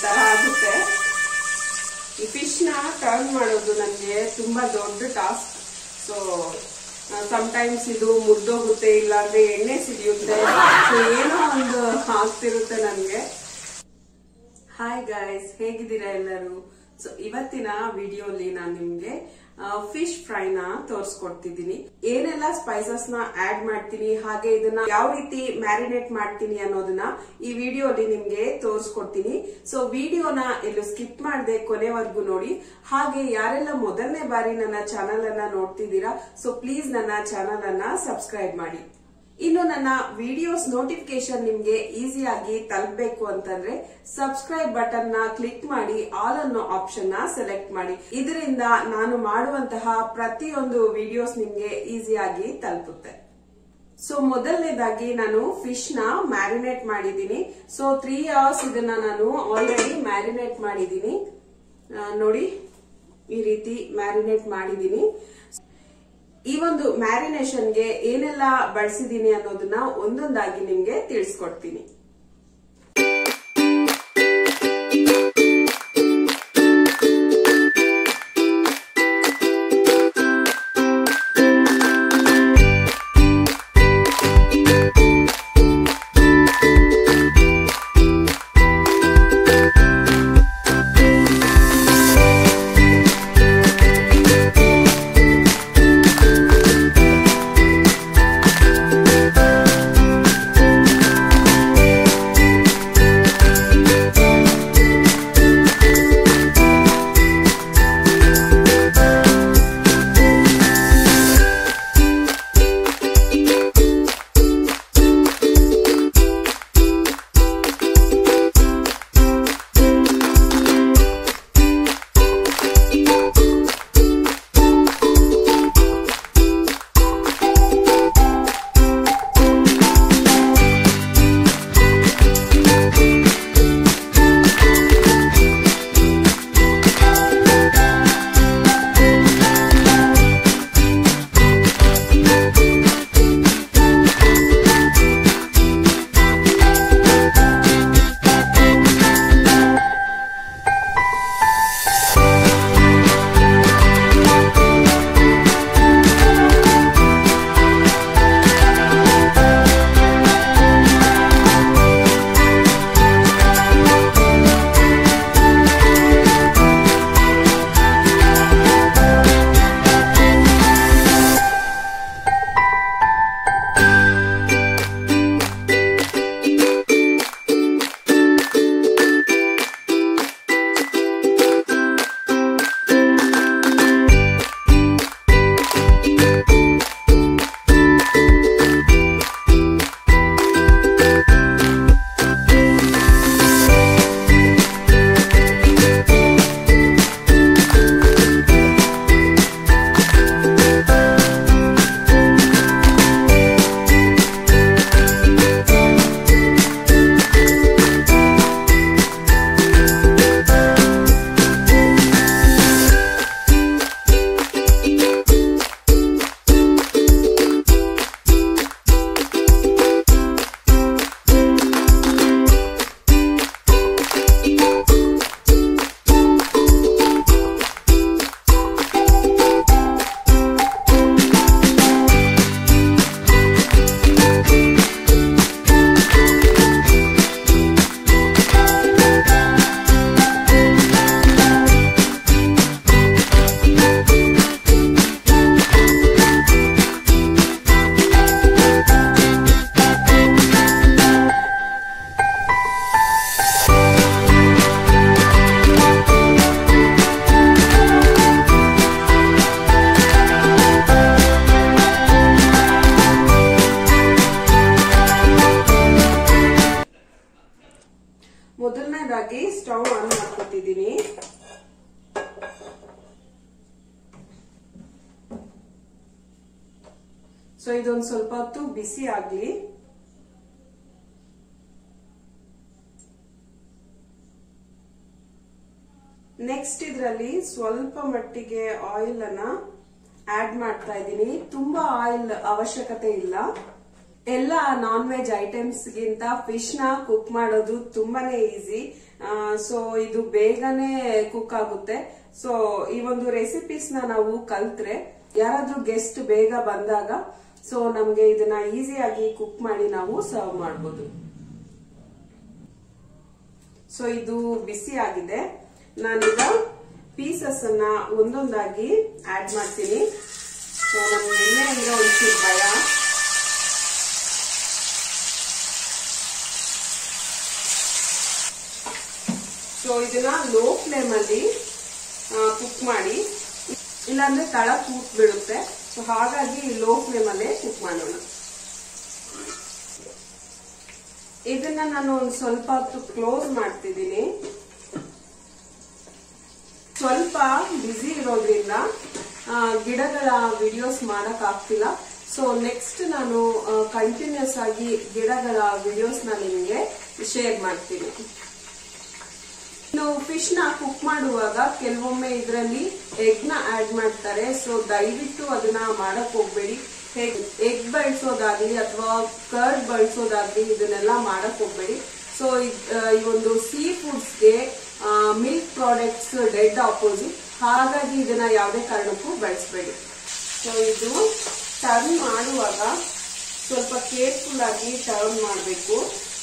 ತರ ಆಗುತ್ತೆ ಈ ಫಿಶ್ ನ ಟರ್ನ್ ಮಾಡೋದು ನನಗೆ ತುಂಬಾ ದೊಡ್ಡ ಟಾಸ್ಕ್ ಸೊ ಟೈಮ್ಸ್ ಇದು ಮುರಿದೋಗುತ್ತೆ ಇಲ್ಲಾಂದ್ರೆ ಎಣ್ಣೆ ಸಿಡಿಯುತ್ತೆ ಸೊ ಏನೋ ಒಂದು ಆಗ್ತಿರುತ್ತೆ ನನ್ಗೆ ಹಾಯ್ ಗೈಸ್ ಹೇಗಿದ್ದೀರಾ ಎಲ್ಲರೂ ಸೊ ಇವತ್ತಿನ ವಿಡಿಯೋಲಿ ನಾನು ನಿಮ್ಗೆ ಫಿಶ್ ಫ್ರೈನ ತೋರಿಸ್ಕೊಡ್ತಿದ್ದೀನಿ ಏನೆಲ್ಲ ಸ್ಪೈಸಸ್ ನ ಆಡ್ ಮಾಡ್ತೀನಿ ಹಾಗೆ ಇದನ್ನ ಯಾವ ರೀತಿ ಮ್ಯಾರಿನೇಟ್ ಮಾಡ್ತೀನಿ ಅನ್ನೋದನ್ನ ಈ ವಿಡಿಯೋಲಿ ನಿಮ್ಗೆ ತೋರಿಸ್ಕೊಡ್ತೀನಿ ಸೊ ವಿಡಿಯೋನ ಎಲ್ಲೂ ಸ್ಕಿಪ್ ಮಾಡದೆ ಕೊನೆವರೆಗೂ ನೋಡಿ ಹಾಗೆ ಯಾರೆಲ್ಲ ಮೊದಲನೇ ಬಾರಿ ನನ್ನ ಚಾನಲ್ ಅನ್ನ ನೋಡ್ತಿದ್ದೀರಾ ಸೊ ಪ್ಲೀಸ್ ನನ್ನ ಚಾನಲ್ ಅನ್ನ ಸಬ್ಸ್ಕ್ರೈಬ್ ಮಾಡಿ ಇನ್ನು ನನ್ನ ವಿಡಿಯೋಸ್ ನೋಟಿಫಿಕೇಶನ್ ನಿಮ್ಗೆ ಈಸಿಯಾಗಿ ತಲುಪಬೇಕು ಅಂತಂದ್ರೆ ಸಬ್ಸ್ಕ್ರೈಬ್ ಬಟನ್ ನ ಕ್ಲಿಕ್ ಮಾಡಿ ಆಲ್ ಅನ್ನೋ ಆಪ್ಷನ್ ನ ಸೆಲೆಕ್ಟ್ ಮಾಡಿ ಇದರಿಂದ ನಾನು ಮಾಡುವಂತಹ ಪ್ರತಿಯೊಂದು ವಿಡಿಯೋಸ್ ನಿಮ್ಗೆ ಈಸಿಯಾಗಿ ತಲುಪುತ್ತೆ ಸೊ ಮೊದಲನೇದಾಗಿ ನಾನು ಫಿಶ್ ನ ಮ್ಯಾರಿನೇಟ್ ಮಾಡಿದ್ದೀನಿ ಸೊ ತ್ರೀ ಅವರ್ಸ್ ಇದನ್ನ ನಾನು ಆಲ್ರೆಡಿ ಮ್ಯಾರಿನೇಟ್ ಮಾಡಿದ್ದೀನಿ ಆ, ನೋಡಿ ಈ ರೀತಿ ಮ್ಯಾರಿನೇಟ್ ಮಾಡಿದ್ದೀನಿ ಈ ಒಂದು ಮ್ಯಾರಿನೇಷನ್ಗೆ ಏನೆಲ್ಲ ಬಳಸಿದೀನಿ ಅನ್ನೋದನ್ನ ಒಂದೊಂದಾಗಿ ನಿಮ್ಗೆ ತಿಳಿಸ್ಕೊಡ್ತೀನಿ ಮೊದಲನೇದಾಗಿ ಸ್ಟವ್ ಆನ್ ಮಾಡ್ಕೊತಿದ್ದೀನಿ ಸೊ ಇದೊಂದು ಸ್ವಲ್ಪ ಹೊತ್ತು ಬಿಸಿ ಆಗ್ಲಿ ನೆಕ್ಸ್ಟ್ ಇದರಲ್ಲಿ ಸ್ವಲ್ಪ ಮಟ್ಟಿಗೆ ಆಯಿಲ್ ಅನ್ನ ಆಡ್ ಮಾಡ್ತಾ ಇದ್ದೀನಿ ತುಂಬಾ ಆಯಿಲ್ ಅವಶ್ಯಕತೆ ಇಲ್ಲ ಎಲ್ಲ ನಾನ್ ವೆಜ್ ಐಟಮ್ಸ್ ಗಿಂತ ಫಿಶ್ ನ ಕುಕ್ ಮಾಡೋದು ತುಂಬಾನೇ ಈಸಿ ಸೊ ಇದು ಬೇಗನೆ ಕುಕ್ ಆಗುತ್ತೆ ಸೊ ಈ ಒಂದು ರೆಸಿಪೀಸ್ ನ ನಾವು ಕಲ್ತ್ರೆ ಯಾರಾದ್ರೂ ಗೆಸ್ಟ್ ಬೇಗ ಬಂದಾಗ ಸೊ ನಮ್ಗೆ ಇದನ್ನ ಈಸಿಯಾಗಿ ಕುಕ್ ಮಾಡಿ ನಾವು ಸರ್ವ್ ಮಾಡಬಹುದು ಸೊ ಇದು ಬಿಸಿ ಆಗಿದೆ ನಾನೀಗ ಪೀಸಸ್ ಅನ್ನ ಒಂದೊಂದಾಗಿ ಆಡ್ ಮಾಡ್ತೀನಿ ಸೊ ನಮ್ಗೆ ಎಣ್ಣೆ ಅಂದ್ರೆ ಒಂಚೂರು ಭಯ ಸೊ ಇದನ್ನ ಲೋ ಫ್ಲೇಮ್ ಅಲ್ಲಿ ಕುಕ್ ಮಾಡಿ ಇಲ್ಲಾಂದ್ರೆ ತಳ ಕೂತ್ ಬೀಳುತ್ತೆ ಸೊ ಹಾಗಾಗಿ ಲೋ ಫ್ಲೇಮ್ ಅಲ್ಲೇ ಕುಕ್ ಮಾಡೋಣ ಇದನ್ನ ನಾನು ಒಂದು ಸ್ವಲ್ಪ ಹೊತ್ತು ಕ್ಲೋಸ್ ಮಾಡ್ತಿದ್ದೀನಿ ಸ್ವಲ್ಪ ಬ್ಯುಸಿ ಇರೋದ್ರಿಂದ ಆ, ಗಿಡಗಳ ವಿಡಿಯೋಸ್ ಮಾಡಕ್ ಆಗ್ತಿಲ್ಲ ಸೊ ನೆಕ್ಸ್ಟ್ ನಾನು ಕಂಟಿನ್ಯೂಸ್ ಆಗಿ ಗಿಡಗಳ ವಿಡಿಯೋಸ್ ನ ನಿಮಗೆ ಶೇರ್ ಮಾಡ್ತೀನಿ ಇನ್ನು ಫಿಶ್ ನ ಕುಕ್ ಮಾಡುವಾಗ ಕೆಲವೊಮ್ಮೆ ಇದರಲ್ಲಿ ಎಗ್ ನ ಆಡ್ ಮಾಡ್ತಾರೆ ಸೊ ದಯವಿಟ್ಟು ಅದನ್ನ ಮಾಡಕ್ ಹೋಗ್ಬೇಡಿ ಎಗ್ ಬಳಸೋದಾಗ್ಲಿ ಅಥವಾ ಕರ್ಡ್ ಬಳಸೋದಾಗ್ಲಿ ಇದನ್ನೆಲ್ಲ ಮಾಡಕ್ ಹೋಗ್ಬೇಡಿ ಸೊ ಈ ಒಂದು ಸೀ ಫುಡ್ಸ್ಗೆ ಮಿಲ್ಕ್ ಪ್ರಾಡಕ್ಟ್ಸ್ ಡೆಡ್ ಆಪೋಸಿಟ್ ಹಾಗಾಗಿ ಇದನ್ನ ಯಾವುದೇ ಕಾರಣಕ್ಕೂ ಬಳಸಬೇಡಿ ಸೊ ಇದು ಟರ್ನ್ ಮಾಡುವಾಗ ಸ್ವಲ್ಪ ಕೇರ್ಫುಲ್ ಆಗಿ ಟರ್ನ್ ಮಾಡಬೇಕು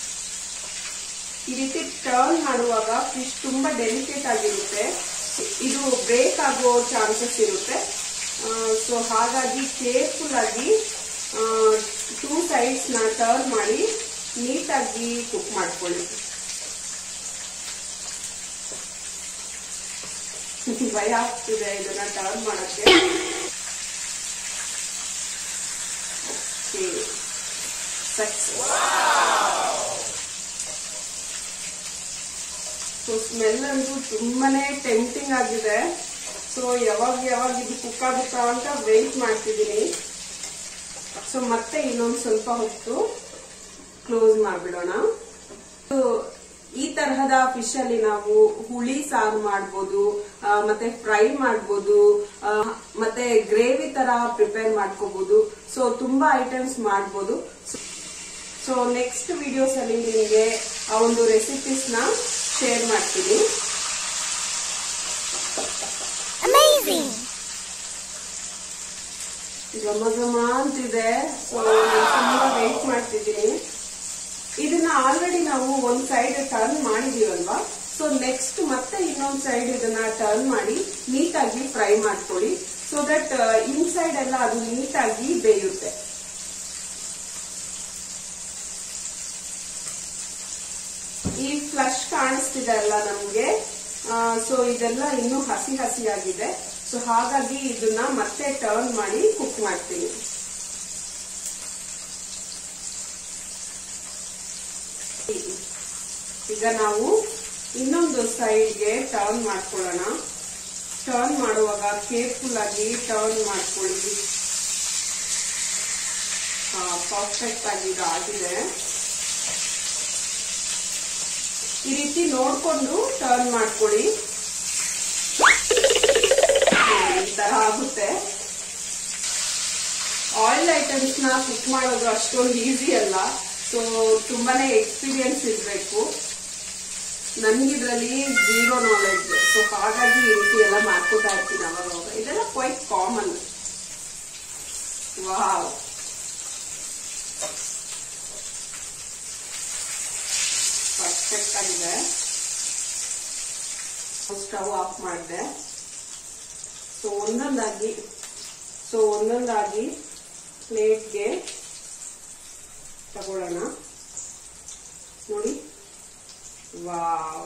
ಈ ರೀತಿ ಟರ್ನ್ ಮಾಡುವಾಗ ಫಿಶ್ ತುಂಬಾ ಡೆಲಿಕೇಟ್ ಆಗಿರುತ್ತೆ ಇದು ಬ್ರೇಕ್ ಆಗೋ ಚಾನ್ಸಸ್ ಇರುತ್ತೆ ಸೊ ಹಾಗಾಗಿ ಕೇರ್ಫುಲ್ ಆಗಿ ಟೂ ಸೈಡ್ಸ್ ನ ಟರ್ನ್ ಮಾಡಿ ನೀಟಾಗಿ ಕುಕ್ ಮಾಡ್ಕೊಳ್ಳಿ ಭಯ ಆಗ್ತಿದೆ ಇದನ್ನ ಟರ್ನ್ ಮಾಡಕ್ಕೆ ಸಕ್ಸಸ್ ಸೊ ಸ್ಮೆಲ್ ಅಂತೂ ತುಂಬಾನೇ ಟೆಂಪ್ಟಿಂಗ್ ಆಗಿದೆ ಸೊ ಯಾವಾಗ ಯಾವಾಗ ಇದು ಕುಕ್ ಆಗುತ್ತಾ ಅಂತ ವೆಯ್ಟ್ ಮಾಡ್ತಿದ್ದೀನಿ ಸೊ ಮತ್ತೆ ಇನ್ನೊಂದು ಸ್ವಲ್ಪ ಹೊತ್ತು ಕ್ಲೋಸ್ ಮಾಡ್ಬಿಡೋಣ So, ಈ ತರಹದ ಫಿಶ್ ಅಲ್ಲಿ ನಾವು ಹುಳಿ ಸಾರು ಮಾಡ್ಬೋದು ಆ, ಮತ್ತೆ ಫ್ರೈ ಮಾಡ್ಬೋದು ಆ, ಮತ್ತೆ ಗ್ರೇವಿ ತರ ಪ್ರಿಪೇರ್ ಮಾಡ್ಕೋಬಹುದು ಸೊ ತುಂಬಾ ಐಟಮ್ಸ್ ಮಾಡ್ಬೋದು ಸೊ ನೆಕ್ಸ್ಟ್ ವಿಡಿಯೋಸ್ ಅಲ್ಲಿ ನಿಮಗೆ ಆ ಒಂದು ರೆಸಿಪೀಸ್ ನ ಶೇರ್ ಮಾಡ್ತೀನಿ Amazing! ಘಮ ಘಮ ಅಂತಿದೆ ಸೊ ತುಂಬಾ ವೇಟ್ ಮಾಡ್ತಿದ್ದೀನಿ ಇದನ್ನ ಆಲ್ರೆಡಿ ನಾವು ಒಂದ್ ಸೈಡ್ ಟರ್ನ್ ಮಾಡಿದೀವಲ್ವಾ ಸೊ ನೆಕ್ಸ್ಟ್ ಮತ್ತೆ ಇನ್ನೊಂದ್ ಸೈಡ್ ಇದನ್ನ ಟರ್ನ್ ಮಾಡಿ ನೀಟಾಗಿ ಫ್ರೈ ಮಾಡ್ಕೊಳ್ಳಿ ಸೊ ದಟ್ ಇನ್ಸೈಡ್ ಎಲ್ಲ ಅದು ನೀಟಾಗಿ ಬೇಯುತ್ತೆ ಈ ಫ್ಲಶ್ ಕಾಣಿಸ್ತಿದೆ ಅಲ್ಲ ನಮ್ಗೆ ಸೊ ಇದೆಲ್ಲ ಇನ್ನೂ ಹಸಿ ಹಸಿಯಾಗಿದೆ ಸೊ ಹಾಗಾಗಿ ಇದನ್ನ ಮತ್ತೆ ಟರ್ನ್ ಮಾಡಿ ಕುಕ್ ಮಾಡ್ತೀನಿ ಈಗ ನಾವು ಇನ್ನೊಂದು ಸೈಡ್ಗೆ ಟರ್ನ್ ಮಾಡ್ಕೊಳ್ಳೋಣ ಟರ್ನ್ ಮಾಡುವಾಗ ಕೇರ್ಫುಲ್ ಆಗಿ ಟರ್ನ್ ಮಾಡ್ಕೊಳ್ಳಿ ಪರ್ಫೆಕ್ಟ್ ಆಗಿ ಈಗ ಆಗಿದೆ ಈ ರೀತಿ ನೋಡ್ಕೊಂಡು ಟರ್ನ್ ಮಾಡ್ಕೊಳ್ಳಿ ಈ ತರ ಆಗುತ್ತೆ ಆಯಿಲ್ ಐಟಮ್ಸ್ ನ ಕುಕ್ ಮಾಡೋದು ಅಷ್ಟೊಂದು ಈಸಿ ಅಲ್ಲ ಸೊ ತುಂಬಾನೇ ಎಕ್ಸ್ಪೀರಿಯನ್ಸ್ ಇರಬೇಕು ನನ್ಗಿದ್ರಲ್ಲಿ ಜೀರೋ ನಾಲೆಡ್ಜ್ ಸೊ ಹಾಗಾಗಿ ಈ ರೀತಿ ಎಲ್ಲ ಮಾಡ್ಕೋತಾ ಇರ್ತೀನಿ ಅವಾಗ ಅವಾಗ ಇದೆಲ್ಲ ಕ್ವೈಟ್ ಕಾಮನ್ ವಾವ್ ಪರ್ಫೆಕ್ಟ್ ಆಗಿದೆ ಸ್ಟವ್ ಆಫ್ ಮಾಡಿದೆ ಸೊ ಒಂದೊಂದಾಗಿ ಸೊ ಒಂದೊಂದಾಗಿ ಪ್ಲೇಟ್ಗೆ ತಗೊಳ್ಳೋಣ ನೋಡಿ ವಾವ್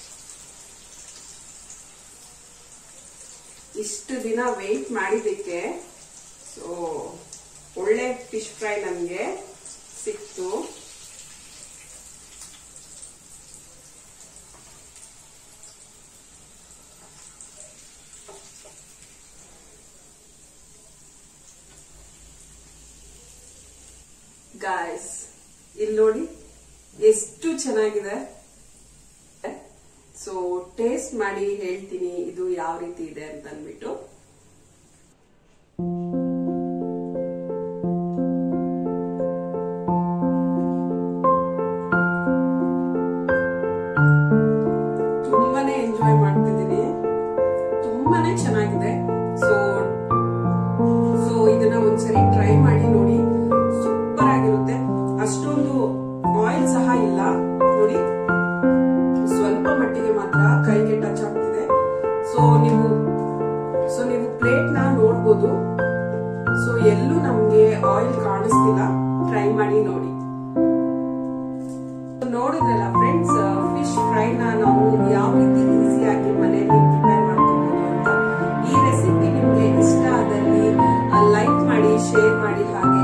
ಇಷ್ಟು ದಿನ ವೆಯ್ಟ್ ಮಾಡಿದ್ದಕ್ಕೆ ಸೊ ಒಳ್ಳೆ ಫಿಶ್ ಫ್ರೈ ನಮಗೆ ಸಿಕ್ತು ಗಾಯ್ಸ್ ಇಲ್ಲಿ ನೋಡಿ ಎಷ್ಟು ಚೆನ್ನಾಗಿದೆ ಸೊ ಟೇಸ್ಟ್ ಮಾಡಿ ಹೇಳ್ತೀನಿ ಇದು ಯಾವ ರೀತಿ ಇದೆ ಅಂತ ಅಂದ್ಬಿಟ್ಟು ಅಷ್ಟೊಂದು ಆಯಿಲ್ ಸಹ ಇಲ್ಲ ನೋಡಿ ಸ್ವಲ್ಪ ಮಟ್ಟಿಗೆ ಮಾತ್ರ ಕೈಗೆ ಟಚ್ ಆಗ್ತಿದೆ ಸೊ ನೀವು ಸೊ ನೀವು ಪ್ಲೇಟ್ ನ ನೋಡ್ಬೋದು ಸೊ ಎಲ್ಲೂ ನಮ್ಗೆ ಆಯಿಲ್ ಕಾಣಿಸ್ತಿಲ್ಲ ಟ್ರೈ ಮಾಡಿ ನೋಡಿ ನೋಡಿದ್ರಲ್ಲ ಫ್ರೆಂಡ್ಸ್ ಫಿಶ್ ಫ್ರೈನ ನಾವು ಯಾವ ರೀತಿ ಈಸಿಯಾಗಿ ಮನೆಯಲ್ಲಿ ಪ್ರಿಪೇರ್ ಮಾಡ್ಕೋಬಹುದು ಅಂತ ಈ ರೆಸಿಪಿ ನಿಮ್ಗೆ ಇಷ್ಟ ಆದಲ್ಲಿ ಲೈಕ್ ಮಾಡಿ ಶೇರ್ ಮಾಡಿ ಹಾಗೆ